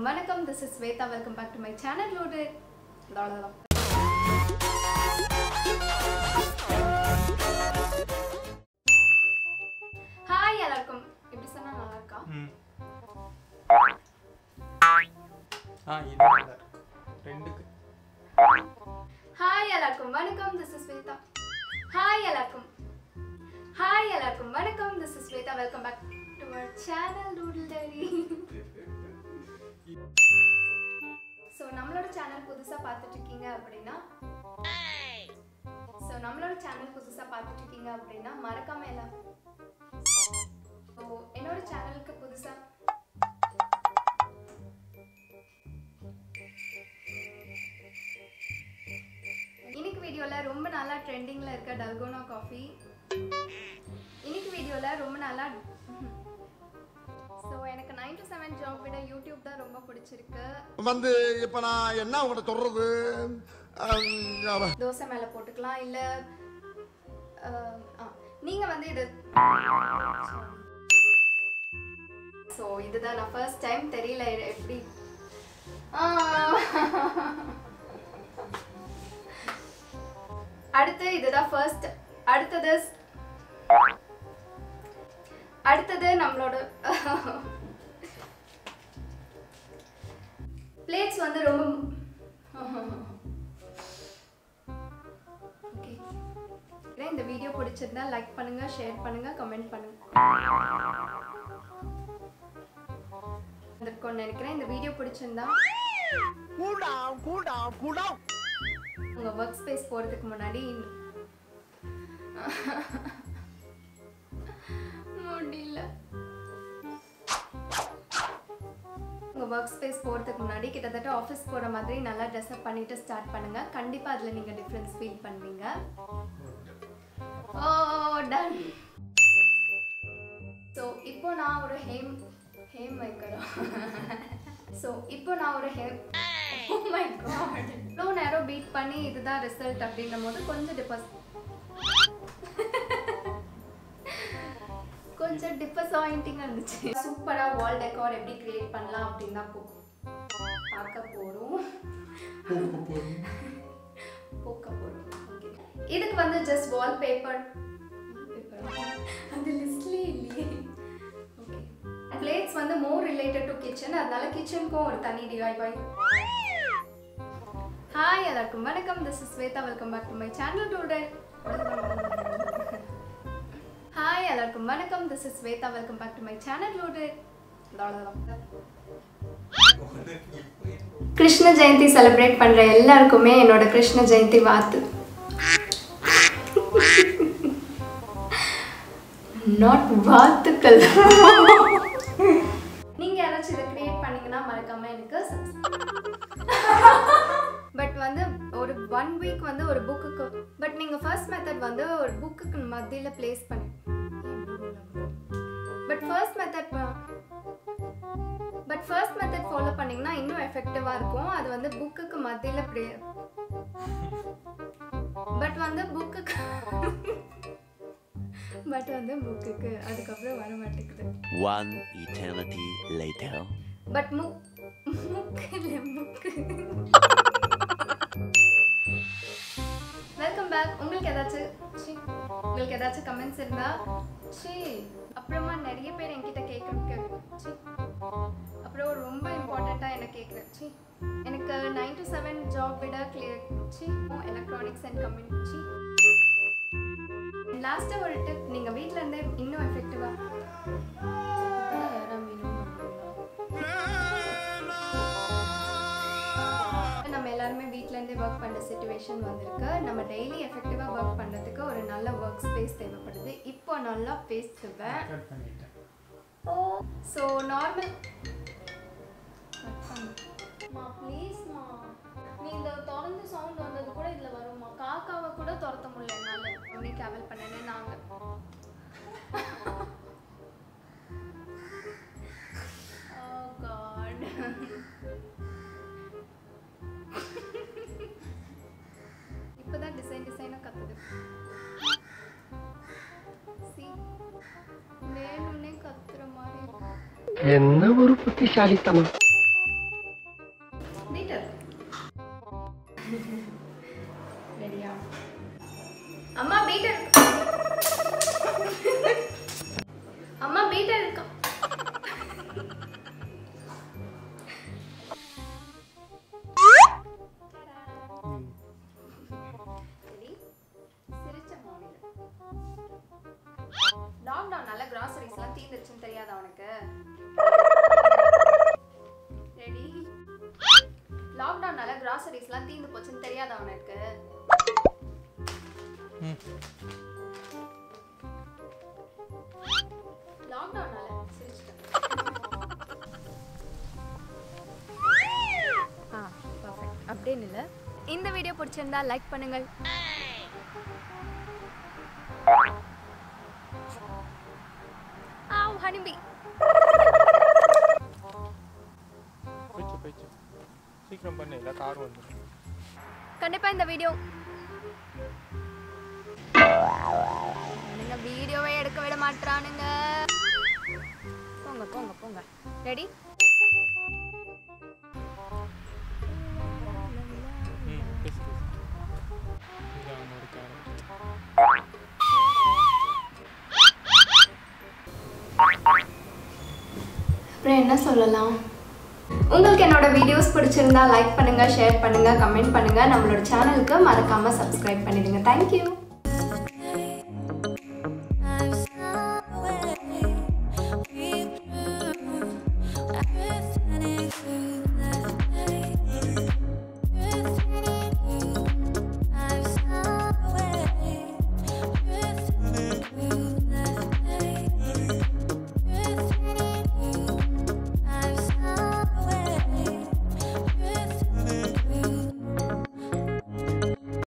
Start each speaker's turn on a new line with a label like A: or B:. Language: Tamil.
A: வணக்கம் this is Swetha welcome back to my channel லோடு அவ்வளோதான் ஹாய் எல்லாருக்கும் எப்படி சொன்னா நல்லா இருக்கா
B: ம் ஆ இது நல்லா இருக்கு ரெண்டுக்கு
A: ஹாய் எல்லாருக்கும் வணக்கம் திஸ் இஸ் ஸ்வேதா ஹாய் எல்லாருக்கும் ஹாய் எல்லாருக்கும் வணக்கம் this is Swetha welcome back to our channel Doodle Diary so நம்மளோட சேனல் புதுசாக பார்த்துட்டு இருக்கீங்க அப்படின்னா ஸோ நம்மளோட சேனல் புதுசாக பார்த்துட்டு இருக்கீங்க அப்படின்னா மறக்காம எல்லாம் ஸோ என்னோட சேனலுக்கு புதுசாக இன்னைக்கு வீடியோவில் ரொம்ப நாளாக ட்ரெண்டிங்கில் இருக்க டல்கோனா காஃபி இன்னைக்கு வீடியோவில் ரொம்ப நாளாக ஸோ எனக்கு நைன் டு செவன் ஜாப் விட யூடியூப் தான் ரொம்ப பிடிச்சிருக்கு
C: வந்து இப்ப நான் என்ன உங்கள்கிட்ட சொல்றது அம்,
A: தோசை மேலே போட்டுக்கலாம் இல்லை நீங்கள் வந்து இது ஸோ இதுதான் நான் ஃபர்ஸ்ட் டைம் தெரியல எ- எப்படி ஆ. அடுத்து இதுதான் ஃபர்ஸ்ட் அடுத்தது அடுத்தது நம்மளோட பிளேட்ஸ் வந்து ரொம்ப ஓகே இந்த வீடியோ பிடிச்சிருந்தா லைக் பண்ணுங்க ஷேர் பண்ணுங்க கமெண்ட் பண்ணுங்க வந்திருக்கோம்னு நினைக்கிறேன் இந்த வீடியோ பிடிச்சிருந்தா
C: cool down, cool down, cool down.
A: உங்க ஒர்க் ஸ்பேஸ் போறதுக்கு முன்னாடி முடியல உங்க ஒர்க் ஸ்பேஸ் போறதுக்கு முன்னாடி கிட்டத்தட்ட ஆஃபீஸ் போற மாதிரி நல்லா ட்ரெஸ் அப் பண்ணிட்டு ஸ்டார்ட் பண்ணுங்க கண்டிப்பா அதுல நீங்க டிஃபரன்ஸ் ஃபீல் பண்ணுவீங்க ஓ டன் ஸோ இப்போ நான் ஒரு ஹேம் ஹேம் மேக்கரா ஸோ இப்போ நான் ஒரு ஹேம் ஓ மை காட் இவ்வளோ நேரம் பீட் பண்ணி இதுதான் ரிசல்ட் அப்படின்ற போது கொஞ்சம் டிபஸ் கொஞ்சம் டிப்பசாயிண்டிங்காக இருந்துச்சு சூப்பராக வால் டெக்கார் எப்படி கிரியேட் பண்ணலாம் அப்படின்னு தான் போ- பார்க்க போகிறோம் போக்க போகிறோம் ஓகே இதுக்கு வந்து ஜஸ்ட் வால் பேப்பர் அந்த லிஸ்ட்லேயே இல்லையே ஓகே பிளேட்ஸ் வந்து மோர் ரிலேட்டட் டு கிச்சன் அதனால கிச்சனுக்கும் ஒரு தனி டிஐவாய் ஹாய் எல்லாருக்கும் வணக்கம் this is Swetha welcome back to my channel today hi எல்லாருக்கும் வணக்கம் this is Swetha welcome back to my channel today Krishna Jayanthi celebrate பண்ற எல்லாருக்குமே என்னோட கிருஷ்ண ஜெயந்தி வாழ்த்து நாட் வாழ்த்துக்கள் நீங்க யாராச்சும் இதை கிரியேட் பண்ணீங்கன்னா மறக்காம எனக்கு பட் வந்து ஒரு ஒன் வீக் வந்து ஒரு புக்குக்கு பட் நீங்க ஃபர்ஸ்ட் மெத்தட் வந்து ஒரு புக்குக்கு மத்தியில பிளேஸ் பண்ணி but first method but first method follow பண்ணீங்கன்னா இன்னும் எஃபெக்டிவா இருக்கும் அது வந்து புக்குக்கு மத்தியில ப்ளே பட் வந்து புக்குக்கு பட் வந்து புக்குக்கு அதுக்கப்புறம் வர மாட்டேங்குது
D: One eternity later.
A: பட் மு முக்கு இல்லை முக்கு வெல்கம் பேக் உங்களுக்கு ஏதாச்சும் சி உங்களுக்கு ஏதாச்சும் கமெண்ட்ஸ் இருந்தா சி அப்புறமா நிறைய பேர் என்கிட்ட கேட்குறதுக்கு சி அப்புறம் ரொம்ப இம்பார்ட்டண்ட்டாக என்ன கேட்குறேன் சி எனக்கு நைன் டு செவன் ஜாப் விட clear see electronics and community see லாஸ்ட்டாக ஒரு டிப் நீங்கள் வீட்டில் இருந்தே இன்னும் எஃபெக்டிவாக நம்ம எல்லாருமே வீட்ல இருந்தே ஒர்க் பண்ற சுச்சுவேஷன் வந்திருக்கு நம்ம டெய்லி எஃபெக்டிவா ஒர்க் பண்றதுக்கு ஒரு நல்ல ஒர்க் ஸ்பேஸ் தேவைப்படுது இப்போ நல்லா பேசுவேன்
B: கட் பண்ணிட்டேன்
A: ஓ ஸோ நார்மல் மா ப்ளீஸ்மா நீ இந்த திறந்து சவுண்ட் வந்தது கூட இதில் வருமா காக்காவை கூட துரத்த முடியல என்னால் ஒன்றே ட்ராவல் பண்ணனே நாங்கள் Oh God. இப்பதான் டிசைன் டிசைனா கத்துது See? வேணும்னே கத்துற மாதிரி இருக்கு.
E: என்ன ஒரு புத்திசாலித்தனம்
A: லாக்டவுனால சிரிச்சிட்டேன் ஆ பர்ஃபெக்ட் அப்படின்னு இல்லை இந்த வீடியோ பிடிச்சிருந்தா லைக் பண்ணுங்கள் ஆவ் ஹனிபி
B: போயிடுச்சு போயிடுச்சு சீக்கிரம் பண்ணு இல்லை கார் வந்துடும்
A: கண்டிப்பா இந்த வீடியோ நீங்க வீடியோவே எடுக்க விட மாட்டானுங்க போங்க போங்க போங்க ரெடி
B: ம் பேசு பேசு இது அவனோட கேரக்டர்
A: அப்புறம் என்ன சொல்லலாம் உங்களுக்கு என்னோட வீடியோஸ் பிடிச்சிருந்தா லைக் பண்ணுங்க ஷேர் பண்ணுங்க கமெண்ட் பண்ணுங்க நம்மளோட சேனலுக்கு மறக்காம சப்ஸ்கிரைப் பண்ணிடுங்க தேங்க்யூ